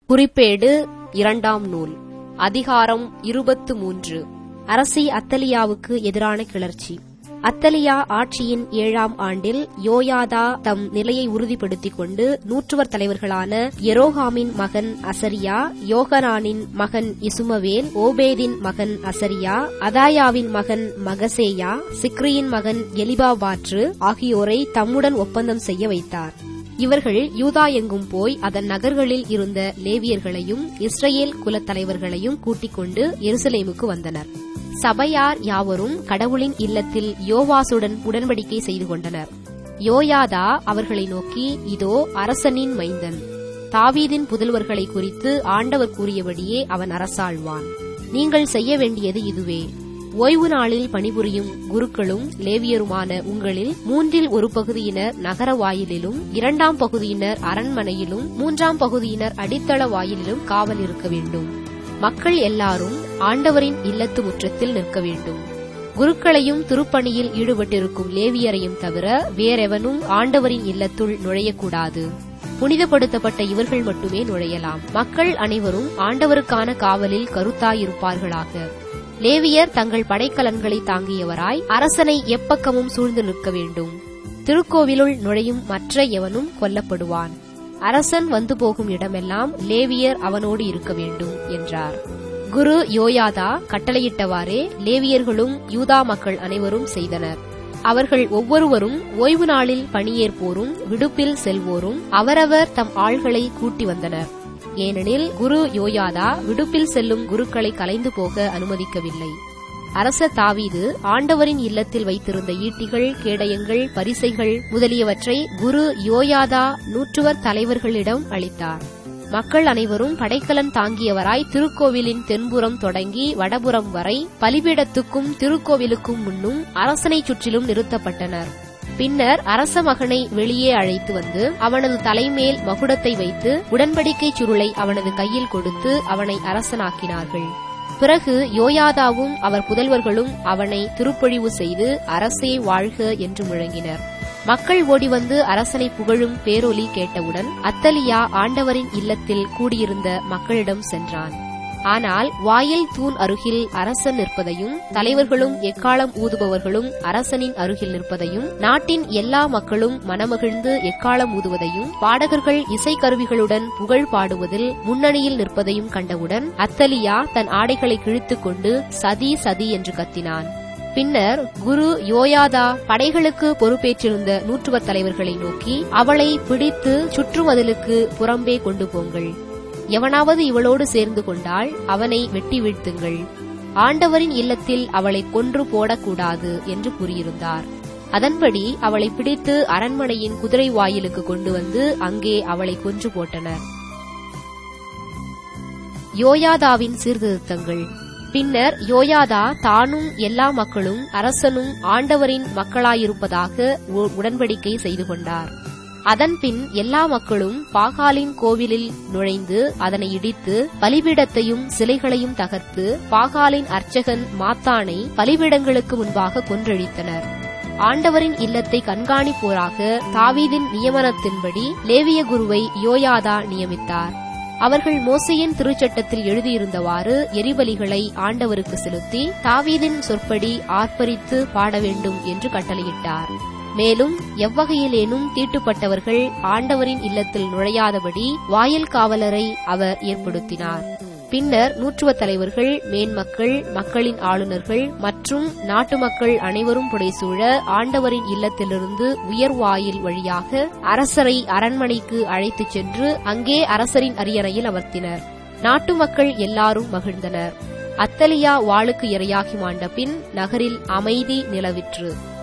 குறிப்பேடு இரண்டாம் நூல் அதிகாரம் இருபத்து மூன்று அரசி அத்தலியாவுக்கு எதிரான கிளர்ச்சி அத்தலியா ஆட்சியின் ஏழாம் ஆண்டில் யோயாதா தம் நிலையை உறுதிப்படுத்திக் கொண்டு நூற்றுவர் தலைவர்களான எரோகாமின் மகன் அசரியா யோகனானின் மகன் இசுமவேல் ஓபேதின் மகன் அசரியா அதாயாவின் மகன் மகசேயா சிக்ரியின் மகன் எலிபாபாற்று ஆகியோரை தம்முடன் ஒப்பந்தம் செய்ய வைத்தார் இவர்கள் யூதா எங்கும் போய் அதன் நகர்களில் இருந்த லேவியர்களையும் இஸ்ரேல் குலத் தலைவர்களையும் கூட்டிக் கொண்டு எருசலேமுக்கு வந்தனர் சபையார் யாவரும் கடவுளின் இல்லத்தில் யோவாசுடன் உடன்படிக்கை செய்து கொண்டனர் யோயாதா அவர்களை நோக்கி இதோ அரசனின் மைந்தன் தாவீதின் புதல்வர்களை குறித்து ஆண்டவர் கூறியபடியே அவன் அரசாழ்வான் நீங்கள் செய்ய வேண்டியது இதுவே ஓய்வு நாளில் பணிபுரியும் குருக்களும் லேவியருமான உங்களில் மூன்றில் ஒரு பகுதியினர் நகர வாயிலிலும் இரண்டாம் பகுதியினர் அரண்மனையிலும் மூன்றாம் பகுதியினர் அடித்தள வாயிலிலும் காவல் இருக்க வேண்டும் மக்கள் எல்லாரும் ஆண்டவரின் இல்லத்து முற்றத்தில் நிற்க வேண்டும் குருக்களையும் திருப்பணியில் ஈடுபட்டிருக்கும் லேவியரையும் தவிர வேறெவனும் ஆண்டவரின் இல்லத்துள் நுழையக்கூடாது புனிதப்படுத்தப்பட்ட இவர்கள் மட்டுமே நுழையலாம் மக்கள் அனைவரும் ஆண்டவருக்கான காவலில் கருத்தாயிருப்பார்களாக லேவியர் தங்கள் படைக்கலன்களை தாங்கியவராய் அரசனை எப்பக்கமும் சூழ்ந்து நிற்க வேண்டும் திருக்கோவிலுள் நுழையும் மற்ற எவனும் கொல்லப்படுவான் அரசன் வந்து போகும் இடமெல்லாம் லேவியர் அவனோடு இருக்க வேண்டும் என்றார் குரு யோயாதா கட்டளையிட்டவாறே லேவியர்களும் யூதா மக்கள் அனைவரும் செய்தனர் அவர்கள் ஒவ்வொருவரும் ஓய்வு நாளில் பணியேற்போரும் விடுப்பில் செல்வோரும் அவரவர் தம் ஆள்களை கூட்டி வந்தனர் ஏனெனில் குரு யோயாதா விடுப்பில் செல்லும் குருக்களை கலைந்து போக அனுமதிக்கவில்லை அரச தாவீது ஆண்டவரின் இல்லத்தில் வைத்திருந்த ஈட்டிகள் கேடயங்கள் பரிசைகள் முதலியவற்றை குரு யோயாதா நூற்றுவர் தலைவர்களிடம் அளித்தார் மக்கள் அனைவரும் படைக்கலன் தாங்கியவராய் திருக்கோவிலின் தென்புறம் தொடங்கி வடபுறம் வரை பலிபீடத்துக்கும் திருக்கோவிலுக்கும் முன்னும் அரசனை சுற்றிலும் நிறுத்தப்பட்டனர் பின்னர் அரச மகனை வெளியே அழைத்து வந்து அவனது தலைமேல் மகுடத்தை வைத்து உடன்படிக்கை சுருளை அவனது கையில் கொடுத்து அவனை அரசனாக்கினார்கள் பிறகு யோயாதாவும் அவர் புதல்வர்களும் அவனை திருப்பொழிவு செய்து அரசே வாழ்க என்று முழங்கினர் மக்கள் ஓடி வந்து அரசனை புகழும் பேரொலி கேட்டவுடன் அத்தலியா ஆண்டவரின் இல்லத்தில் கூடியிருந்த மக்களிடம் சென்றான் ஆனால் வாயில் தூண் அருகில் அரசன் நிற்பதையும் தலைவர்களும் எக்காலம் ஊதுபவர்களும் அரசனின் அருகில் நிற்பதையும் நாட்டின் எல்லா மக்களும் மனமகிழ்ந்து எக்காலம் ஊதுவதையும் பாடகர்கள் இசைக்கருவிகளுடன் புகழ் பாடுவதில் முன்னணியில் நிற்பதையும் கண்டவுடன் அத்தலியா தன் ஆடைகளை கிழித்துக் கொண்டு சதி சதி என்று கத்தினான் பின்னர் குரு யோயாதா படைகளுக்கு பொறுப்பேற்றிருந்த நூற்றுவர் தலைவர்களை நோக்கி அவளை பிடித்து சுற்றுமதிலுக்கு புறம்பே கொண்டு போங்கள் எவனாவது இவளோடு சேர்ந்து கொண்டால் அவனை வெட்டி வீழ்த்துங்கள் ஆண்டவரின் இல்லத்தில் அவளை கொன்று போடக்கூடாது என்று கூறியிருந்தார் அதன்படி அவளை பிடித்து அரண்மனையின் குதிரை வாயிலுக்கு கொண்டு வந்து அங்கே அவளை கொன்று போட்டனர் யோயாதாவின் சீர்திருத்தங்கள் பின்னர் யோயாதா தானும் எல்லா மக்களும் அரசனும் ஆண்டவரின் மக்களாயிருப்பதாக உடன்படிக்கை செய்து கொண்டார் அதன்பின் எல்லா மக்களும் பாகாலின் கோவிலில் நுழைந்து அதனை இடித்து பலிபீடத்தையும் சிலைகளையும் தகர்த்து பாகாலின் அர்ச்சகன் மாத்தானை பலிபீடங்களுக்கு முன்பாக கொன்றழித்தனர் ஆண்டவரின் இல்லத்தை கண்காணிப்போராக தாவீதின் நியமனத்தின்படி லேவிய குருவை யோயாதா நியமித்தார் அவர்கள் மோசையின் திருச்சட்டத்தில் எழுதியிருந்தவாறு எரிபலிகளை ஆண்டவருக்கு செலுத்தி தாவீதின் சொற்படி ஆர்ப்பரித்து பாட வேண்டும் என்று கட்டளையிட்டார் மேலும் எவ்வகையிலேனும் தீட்டுப்பட்டவர்கள் ஆண்டவரின் இல்லத்தில் நுழையாதபடி வாயில் காவலரை அவர் ஏற்படுத்தினார் பின்னர் நூற்றுவ தலைவர்கள் மேன்மக்கள் மக்களின் ஆளுநர்கள் மற்றும் நாட்டு மக்கள் அனைவரும் புடைசூழ ஆண்டவரின் இல்லத்திலிருந்து உயர் வாயில் வழியாக அரசரை அரண்மனைக்கு அழைத்துச் சென்று அங்கே அரசரின் அரியணையில் அமர்த்தினர் நாட்டு மக்கள் எல்லாரும் மகிழ்ந்தனர் அத்தலியா வாளுக்கு இரையாகி மாண்ட பின் நகரில் அமைதி நிலவிற்று